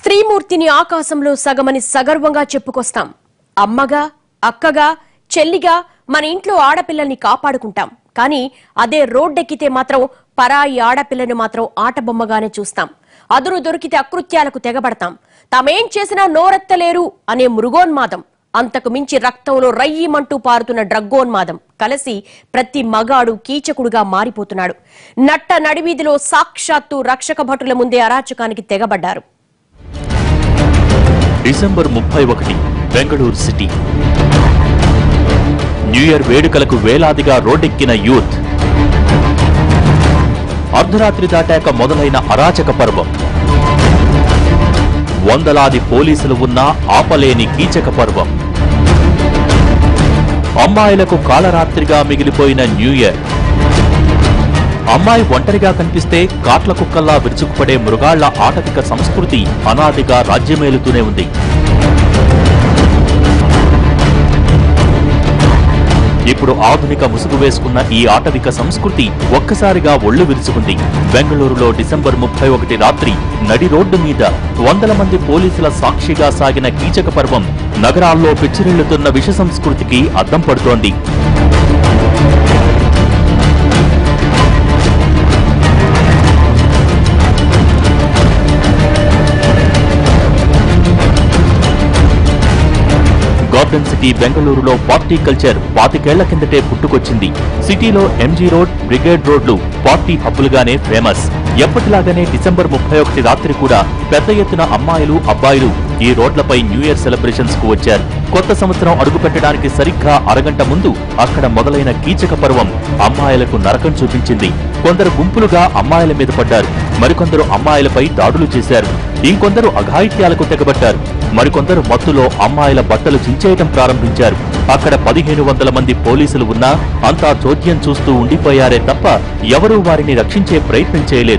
స్త్రీమూర్తిని ఆకాశంలో సగమని సగర్వంగా చెప్పుకొస్తాం అమ్మగా అక్కగా చెల్లిగా మన ఇంట్లో ఆడపిల్లల్ని కాపాడుకుంటాం కానీ అదే రోడ్డెక్కితే మాత్రం పరాయి ఆడపిల్లని మాత్రం ఆటబొమ్మగానే చూస్తాం అదురు దొరికితే అకృత్యాలకు తెగబడతాం తామేం చేసినా నోరెత్తలేరు అనే మృగోన్మాదం అంతకు మించి రక్తంలో రయ్యిమంటూ పారుతున్న డ్రగ్గోన్మాదం కలిసి ప్రతి మగాడు కీచకుడుగా మారిపోతున్నాడు నట్ట నడివీధిలో సాక్షాత్తు రక్షక భటుల ముందే అరాచకానికి తెగబడ్డారు డిసెంబర్ ముప్పై ఒకటి బెంగళూరు సిటీ న్యూ ఇయర్ వేడుకలకు వేలాదిగా రోడ్డెక్కిన యూత్ అర్ధరాత్రి దాటాక మొదలైన అరాచక పర్వం వందలాది పోలీసులు ఉన్నా ఆపలేని కీచక పర్వం అమ్మాయిలకు కాలరాత్రిగా మిగిలిపోయిన న్యూ ఇయర్ అమ్మాయి ఒంటరిగా కనిపిస్తే కాట్ల కుక్కల్లా విరుచుకుపడే మృగాళ్ల ఆటవిక సంస్కృతి అనాదిగా రాజ్యమేలుతూనే ఉంది ఇప్పుడు ఆధునిక ముసుగు వేసుకున్న ఈ ఆటవిక సంస్కృతి ఒక్కసారిగా ఒళ్ళు విరుచుకుంది బెంగళూరులో డిసెంబర్ ముప్పై ఒకటి రాత్రి నడి రోడ్డు మీద వందల మంది పోలీసుల సాక్షిగా సాగిన కీచక పర్వం నగరాల్లో పిచ్చిరిల్లుతున్న విష సంస్కృతికి అద్దం పడుతోంది గార్డెన్ సిటీ బెంగళూరులో పార్టీ కల్చర్ పాతికేళ్ల కిందటే పుట్టుకొచ్చింది సిటీలో ఎంజీ రోడ్ బ్రిగేడ్ రోడ్లు పార్టీ హబ్బులుగానే ఫేమస్ ఎప్పటిలాగానే డిసెంబర్ ముప్పై ఒకటి రాత్రి కూడా పెద్ద ఎత్తున అమ్మాయిలు అబ్బాయిలు ఈ రోడ్లపై న్యూ ఇయర్ సెలబ్రేషన్స్ కు వచ్చారు కొత్త సంవత్సరం అడుగు పెట్టడానికి సరిగ్గా అరగంట ముందు అక్కడ మొదలైన కీచక పర్వం అమ్మాయిలకు నరకం చూపించింది కొందరు గుంపులుగా అమ్మాయిల మీద పడ్డారు మరికొందరు అమ్మాయిలపై దాడులు చేశారు ఇంకొందరు అఘాయిత్యాలకు తెగబట్టారు మరికొందరు మత్తులో అమ్మాయిల బట్టలు చించేయటం ప్రారంభించారు అక్కడ పదిహేను వందల మంది పోలీసులు ఉన్నా అంతా చోద్యం చూస్తూ ఉండిపోయారే తప్ప ఎవరూ వారిని రక్షించే ప్రయత్నం చేయలేదు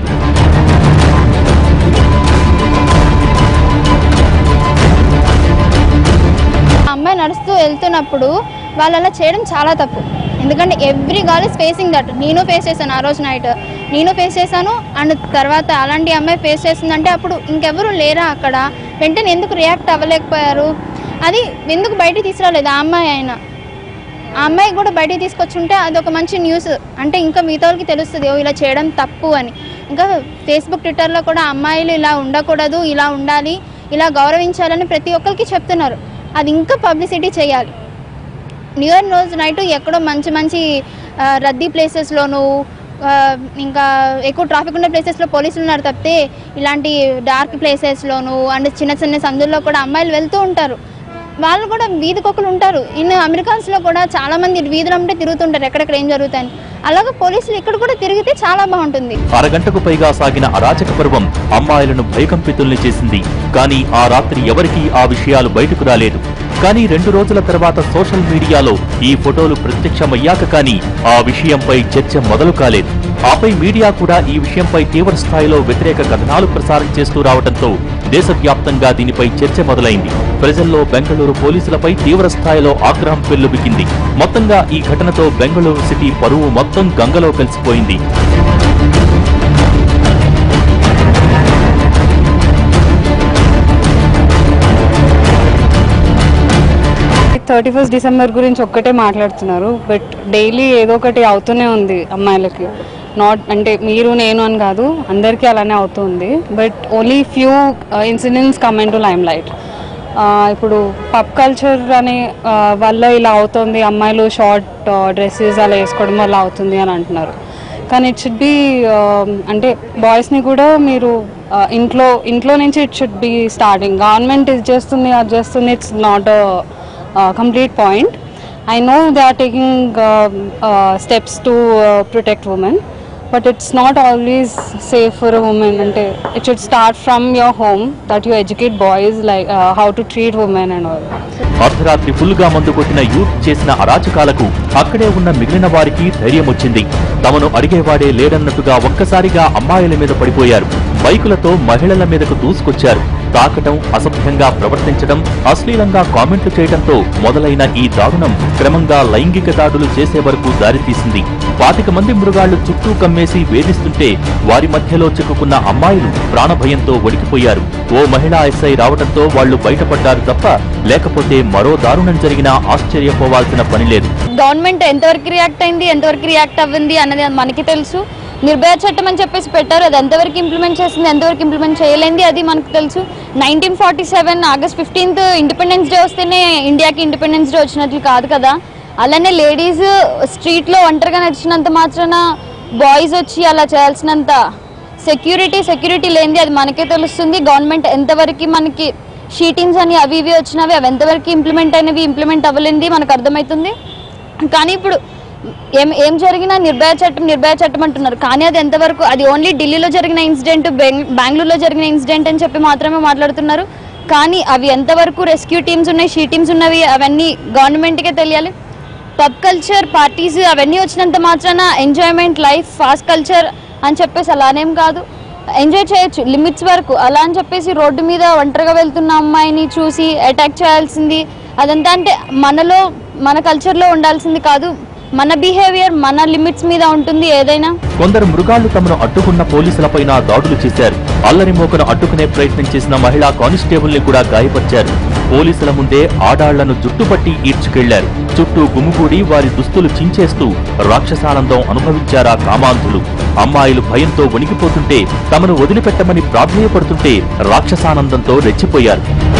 ఆ అమ్మాయి నడుస్తూ వెళ్తున్నప్పుడు వాళ్ళు అలా చేయడం చాలా తప్పు ఎందుకంటే every girl is facing that నేను ఫేస్ చేశాను ఆ రోజు నైట్ నేను ఫేస్ చేశాను అండ్ తర్వాత అలాంటి అమ్మాయి ఫేస్ చేసిందంటే అప్పుడు ఇంకెవరు లేరా అక్కడ వెంటనే ఎందుకు రియాక్ట్ అవ్వలేకపోయారు అది ఎందుకు బయటికి తీసుకురాలేదు ఆ అమ్మాయి అయినా ఆ అమ్మాయి కూడా బయటికి తీసుకొచ్చుంటే అది ఒక మంచి న్యూస్ అంటే ఇంకా మిగతా వాళ్ళకి తెలుస్తుంది ఓ ఇలా చేయడం తప్పు అని ఇంకా ఫేస్బుక్ ట్విట్టర్లో కూడా అమ్మాయిలు ఇలా ఉండకూడదు ఇలా ఉండాలి ఇలా గౌరవించాలని ప్రతి ఒక్కరికి చెప్తున్నారు అది ఇంకా పబ్లిసిటీ చేయాలి న్యూ ఇయర్ రోజు నైట్ ఎక్కడో మంచి మంచి ఆ, రద్దీ ప్లేసెస్లోను ఆ, ఇంకా ఎక్కువ ట్రాఫిక్ ఉన్న ప్లేసెస్లో పోలీసులు ఉన్నారు తప్పితే ఇలాంటి డార్క్ ప్లేసెస్లోను అండ్ చిన్న చిన్న సందుల్లో కూడా అమ్మాయిలు వెళ్తూ ఉంటారు వాళ్ళు కూడా వీధి కుక్కలు ఉంటారు ఇన్ అమెరికన్స్లో కూడా చాలా మంది వీధులంటే తిరుగుతుంటారు ఎక్కడెక్కడ ఏం జరుగుతాయని అలాగే పోలీసులు ఇక్కడ కూడా తిరిగితే చాలా బాగుంటుంది అరగంటకు పైగా సాగిన అరాచక పర్వం అమ్మాయిలను భయకంపితుల్ని చేసింది కానీ ఆ రాత్రి ఎవరికీ ఆ విషయాలు బయటకు రాలేదు కానీ రెండు రోజుల తర్వాత సోషల్ మీడియాలో ఈ ఫోటోలు ప్రత్యక్షమయ్యాక కానీ ఆ విషయంపై చర్చ మొదలు కాలేదు ఆపై మీడియా కూడా ఈ విషయంపై తీవ్ర స్థాయిలో వ్యతిరేక కథనాలు ప్రసారం చేస్తూ రావడంతో దేశవ్యాప్తంగా దీనిపై చర్చ మొదలైంది ప్రజల్లో బెంగళూరు పోలీసులపై తీవ్ర స్థాయిలో ఆగ్రహం పెల్లుబికింది మొత్తంగా ఈ ఘటనతో బెంగళూరు సిటీ పరువు మొత్తం గంగలో కలిసిపోయింది థర్టీ ఫస్ట్ డిసెంబర్ గురించి ఒక్కటే మాట్లాడుతున్నారు బట్ డైలీ ఏదో ఒకటి అవుతూనే ఉంది అమ్మాయిలకి నాట్ అంటే మీరు నేను అని కాదు అందరికీ అలానే అవుతుంది but only few incidents comment to limelight ఇప్పుడు పబ్ కల్చర్ అనే ఆ, వల్ల ఇలా అవుతుంది అమ్మాయిలు షార్ట్ డ్రెస్సెస్ అలా వేసుకోవడం వల్ల అవుతుంది అని అంటున్నారు కానీ ఇట్ షుడ్ బి అంటే బాయ్స్ని కూడా మీరు ఆ, ఇంట్లో ఇంట్లో నుంచి it should be starting government ఇది చేస్తుంది అది చేస్తుంది it's not uh, complete point. I know they are taking uh, uh, steps to uh, protect women, but it's not always safe for a woman. And it should start from your home that you educate boys like uh, how to treat women and all. అర్ధరాత్రి ఫుల్గా మందు కొట్టిన youth చేసిన అరాచకాలకు అక్కడే ఉన్న మిగిలిన వారికి ధైర్యం వచ్చింది తమను అడిగేవాడే లేడన్నట్టుగా ఒక్కసారిగా అమ్మాయిల మీద పడిపోయారు బైకులతో మహిళల మీదకు దూసుకొచ్చారు తాకటం అసభ్యంగా ప్రవర్తించడం అశ్లీలంగా కామెంట్లు చేయడంతో మొదలైన ఈ దారుణం క్రమంగా లైంగిక దాడులు చేసే వరకు దారితీసింది పాతిక మంది మృగాళ్లు చుట్టూ కమ్మేసి వేధిస్తుంటే వారి మధ్యలో చిక్కుకున్న అమ్మాయిలు ప్రాణభయంతో వణికిపోయారు ఓ మహిళా ఎస్ఐ రావడంతో వాళ్లు బయటపడ్డారు తప్ప లేకపోతే మరో దారుణం జరిగినా ఆశ్చర్యపోవాల్సిన పని లేదు గవర్నమెంట్ ఎంతవరకు రియాక్ట్ అయింది ఎంతవరకు రియాక్ట్ అవ్వింది అన్నది మనకి తెలుసు నిర్భయ చట్టం అని చెప్పేసి పెట్టారు అది ఎంతవరకు ఇంప్లిమెంట్ చేసింది ఎంతవరకు ఇంప్లిమెంట్ చేయలేంది అది మనకు తెలుసు nineteen forty seven August fifteenth independence day వస్తేనే ఇండియాకి ఇండిపెండెన్స్ డే వచ్చినట్లు కాదు కదా అలానే లేడీస్ స్ట్రీట్లో ఒంటరిగా నడిచినంత మాత్రాన బాయ్స్ వచ్చి అలా చేయాల్సినంత సెక్యూరిటీ సెక్యూరిటీ లేనిది అది మనకే తెలుస్తుంది గవర్నమెంట్ ఎంతవరకు మనకి షీటింగ్స్ అని అవి ఇవి వచ్చినవి అవి ఎంతవరకు ఇంప్లిమెంట్ అయినవి ఇంప్లిమెంట్ అవ్వలేంది మనకు అర్థమవుతుంది కానీ ఇప్పుడు ఏం ఏం జరిగినా నిర్భయ చట్టం నిర్భయ చట్టం అంటున్నారు కానీ అది ఎంతవరకు అది ఓన్లీ ఢిల్లీలో జరిగిన ఇన్సిడెంట్ బెంగళూరులో జరిగిన ఇన్సిడెంట్ అని చెప్పి మాత్రమే మాట్లాడుతున్నారు కానీ అవి ఎంతవరకు రెస్క్యూ టీమ్స్ ఉన్నాయి షీ టీమ్స్ ఉన్నవి అవన్నీ గవర్నమెంట్కే తెలియాలి పబ్ కల్చర్ పార్టీస్ అవన్నీ వచ్చినంత మాత్రాన ఎంజాయ్మెంట్ లైఫ్ ఫాస్ట్ కల్చర్ అని చెప్పేసి అలానేం కాదు ఎంజాయ్ చేయొచ్చు లిమిట్స్ వరకు అలా అని చెప్పేసి రోడ్డు మీద ఒంటరిగా వెళ్తున్న అమ్మాయిని చూసి అటాక్ చేయాల్సింది అదంతా అంటే మనలో మన కల్చర్లో ఉండాల్సింది కాదు మన బిహేవియర్ మన లిమిట్స్ మీద ఉంటుంది ఏదైనా కొందరు మృగాళ్లు తమను అడ్డుకున్న పోలీసులపైన దాడులు చేశారు అల్లరి మోకను అడ్డుకునే ప్రయత్నం చేసిన మహిళా కానిస్టేబుల్ ని కూడా గాయపరిచారు పోలీసుల ముందే ఆడాళ్లను జుట్టుపట్టి ఈడ్చుకెళ్లారు చుట్టూ గుమిగూడి వారి దుస్తులు చించేస్తూ రాక్షసానందం అనుభవించారా కామాంధులు అమ్మాయిలు భయంతో వణికిపోతుంటే తమను వదిలిపెట్టమని ప్రాధేయపడుతుంటే రాక్షసానందంతో రెచ్చిపోయారు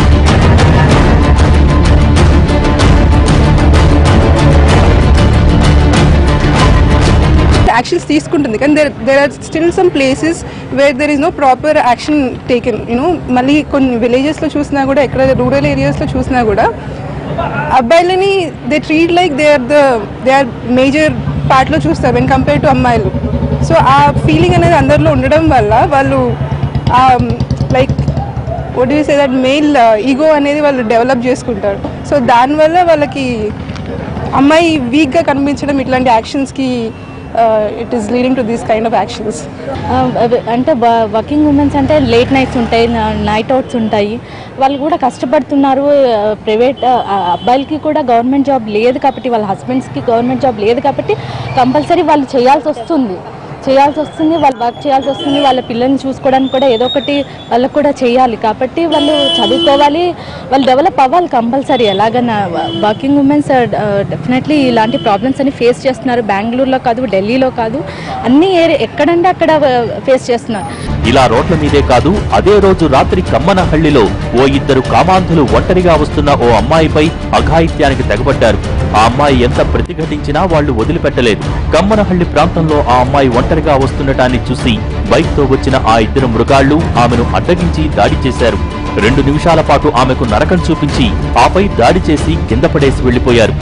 యాక్షన్స్ తీసుకుంటుంది కానీ there there are still some places where there is no proper action taken you know మళ్ళీ కొన్ని విలేజెస్లో చూసినా కూడా ఎక్కడ రూరల్ ఏరియాస్లో చూసినా కూడా అబ్బాయిలని they treat like they are the they are major పార్ట్లో చూస్తారు వెన్ కంపేర్ టు అమ్మాయిలు సో ఆ ఫీలింగ్ అనేది అందరిలో ఉండడం వల్ల వాళ్ళు like what you say that male ego అనేది వాళ్ళు డెవలప్ చేసుకుంటారు సో దానివల్ల వాళ్ళకి అమ్మాయి వీక్గా కనిపించడం ఇట్లాంటి యాక్షన్స్కి it is leading to these kind of actions ఆ, అవి- అంటే వర్కింగ్ ఉమెన్స్ అంటే లేట్ నైట్స్ ఉంటాయి నైట్ అవుట్స్ ఉంటాయి వాళ్ళు కూడా కష్టపడుతున్నారు ప్రైవేట్ అబ్బాయిలకి కూడా గవర్నమెంట్ జాబ్ లేదు కాబట్టి వాళ్ళ హస్బెండ్స్కి గవర్నమెంట్ జాబ్ లేదు కాబట్టి కంపల్సరీ వాళ్ళు చేయాల్సి వస్తుంది చేయాల్సి వస్తుంది వాళ్ళు వర్క్ చేయాల్సి వస్తుంది వాళ్ళ పిల్లల్ని చూసుకోవడానికి కూడా ఏదో ఒకటి వాళ్ళకు కూడా చేయాలి కాబట్టి వాళ్ళు చదువుకోవాలి వాళ్ళు డెవలప్ అవ్వాలి కంపల్సరీ ఎలాగైనా వర్కింగ్ ఉమెన్స్ డెఫినెట్లీ ఇలాంటి ప్రాబ్లమ్స్ అని ఫేస్ చేస్తున్నారు బెంగళూరులో కాదు ఢిల్లీలో కాదు అన్ని ఏరియా ఎక్కడంటే అక్కడ ఫేస్ చేస్తున్నారు ఇలా రోడ్ల మీదే కాదు అదే రోజు రాత్రి కమ్మనహళ్లిలో ఓ ఇద్దరు కామాంధులు ఒంటరిగా వస్తున్న ఓ అమ్మాయిపై అఘాయిత్యానికి తెగబడ్డారు ఆ అమ్మాయి ఎంత ప్రతిఘటించినా వాళ్లు వదిలిపెట్టలేదు కమ్మనహళ్లి ప్రాంతంలో ఆ అమ్మాయి ఒంటరిగా వస్తుండటాన్ని చూసి బైక్ తో వచ్చిన ఆ ఇద్దరు మృగాళ్లు ఆమెను అడ్డగించి దాడి చేశారు రెండు నిమిషాల పాటు ఆమెకు నరకం చూపించి ఆపై దాడి చేసి కింద పడేసి వెళ్లిపోయారు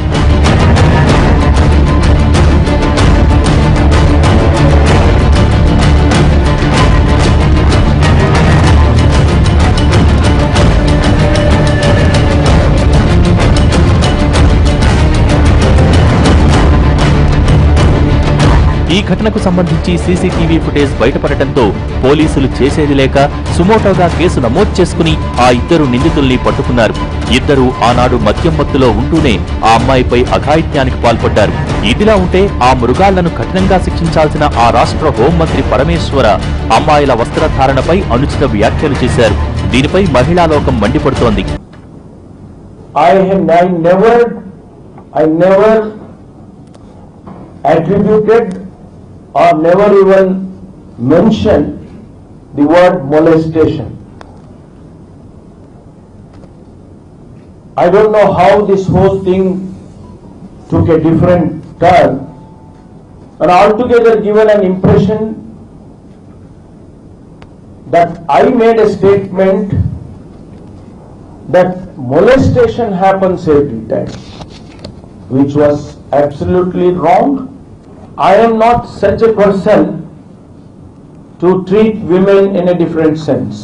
ఈ ఘటనకు సంబంధించి సీసీటీవీ ఫుటేజ్ బయటపడటంతో పోలీసులు చేసేది లేక సుమోటోగా కేసు నమోదు చేసుకుని ఆ ఇద్దరు నిందితుల్ని పట్టుకున్నారు ఇద్దరు ఆనాడు మద్యం మత్తులో ఉంటూనే ఆ అమ్మాయిపై అఘాయిత్యానికి పాల్పడ్డారు ఇదిలా ఉంటే ఆ మృగాళ్లను కఠినంగా శిక్షించాల్సిన ఆ రాష్ట్ర హోంమంత్రి పరమేశ్వర అమ్మాయిల వస్త్రధారణపై అనుచిత వ్యాఖ్యలు చేశారు దీనిపై మహిళా లోకం మండిపడుతోంది I have I never, I never attributed or never even mentioned the word molestation. I don't know how this whole thing took a different turn and altogether given an impression that I made a statement that molestation happens every time, which was absolutely wrong. I am not such a person to treat women in a different sense.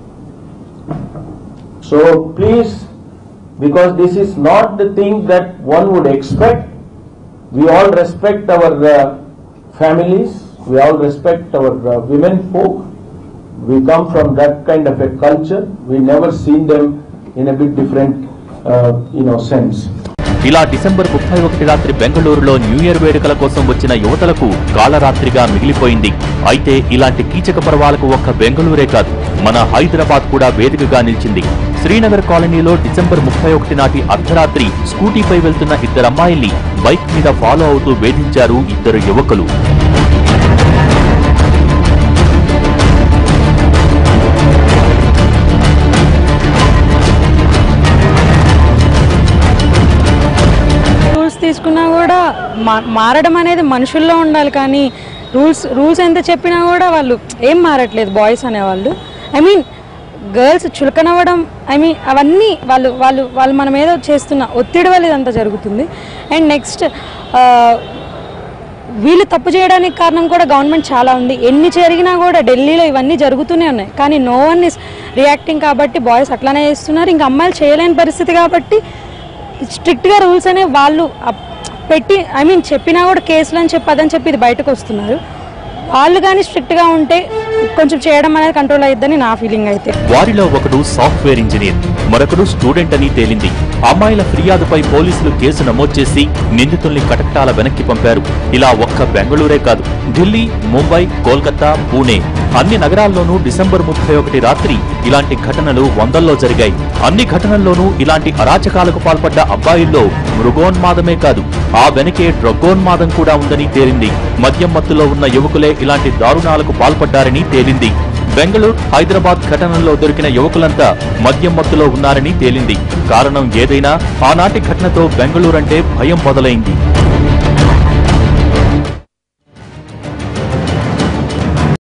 So please, because this is not the thing that one would expect, we all respect our uh, families, we all respect our uh, women folk, We come from that kind of a culture. We never seen them in a bit different, uh, you know, sense. ఇలా December ముప్పై ఒకటి రాత్రి బెంగళూరులో new year వేడుకల కోసం వచ్చిన యువతలకు కాలరాత్రిగా మిగిలిపోయింది అయితే ఇలాంటి కీచక పర్వాలకు ఒక్క బెంగళూరే కాదు మన హైదరాబాద్ కూడా వేదికగా నిలిచింది శ్రీనగర్ కాలనీలో డిసెంబర్ ముప్పై ఒకటి నాటి అర్ధరాత్రి స్కూటీపై వెళ్తున్న ఇద్దరు అమ్మాయిల్ని బైక్ మీద ఫాలో అవుతూ వేధించారు ఇద్దరు యువకులు రూల్స్ తీసుకున్నా కూడా మా- మారడం అనేది మనుషుల్లో ఉండాలి కానీ రూల్స్ రూల్స్ ఎంత చెప్పినా కూడా వాళ్ళు ఏం మారట్లేదు బాయ్స్ అనేవాళ్ళు ఐ మీన్ గర్ల్స్ చులకనవ్వడం ఐ మీన్ అవన్నీ వాళ్ళు వాళ్ళు వాళ్ళు మనం ఏదో చేస్తున్న ఒత్తిడి వల్ల ఇదంతా జరుగుతుంది అండ్ నెక్స్ట్ వీళ్ళు తప్పు చేయడానికి కారణం కూడా గవర్నమెంట్ చాలా ఉంది ఎన్ని జరిగినా కూడా ఢిల్లీలో ఇవన్నీ జరుగుతూనే ఉన్నాయి కానీ నో వన్ ఇస్ రియాక్టింగ్ కాబట్టి బాయ్స్ అట్లానే చేస్తున్నారు ఇంకా అమ్మాయిలు చేయలేని పరిస్థితి కాబట్టి స్ట్రిక్ట్గా రూల్స్ అనేవి వాళ్ళు అప్- పెట్టి ఐ మీన్ చెప్పినా కూడా కేసులు అని చెప్పి అదని చెప్పి ఇది బయటకు వస్తున్నారు వాళ్ళు కానీ స్ట్రిక్ట్గా ఉంటే కొంచెం చేయడం అనేది కంట్రోల్ అయ్యిద్దని నా ఫీలింగ్ అయితే వారిలో ఒకడు సాఫ్ట్వేర్ ఇంజనీర్ మరొకడు స్టూడెంట్ అని తేలింది అమ్మాయిల ఫిర్యాదుపై పోలీసులు కేసు నమోదు చేసి నిందితుల్ని కటకటాల వెనక్కి పంపారు ఇలా ఒక్క బెంగళూరే కాదు ఢిల్లీ ముంబై కోల్కతా పూణే అన్ని నగరాల్లోనూ డిసెంబర్ ముప్పై ఒకటి రాత్రి ఇలాంటి ఘటనలు వందల్లో జరిగాయి అన్ని ఘటనల్లోనూ ఇలాంటి అరాచకాలకు పాల్పడ్డ అబ్బాయిల్లో మృగోన్మాదమే కాదు ఆ వెనకే డ్రగ్గోన్మాదం కూడా ఉందని తేలింది మద్యం మత్తులో ఉన్న యువకులే ఇలాంటి దారుణాలకు పాల్పడ్డారని తేలింది బెంగళూరు హైదరాబాద్ ఘటనల్లో దొరికిన యువకులంతా మద్యం మత్తులో ఉన్నారని తేలింది కారణం ఏదైనా ఆనాటి ఘటనతో బెంగళూరంటే భయం మొదలైంది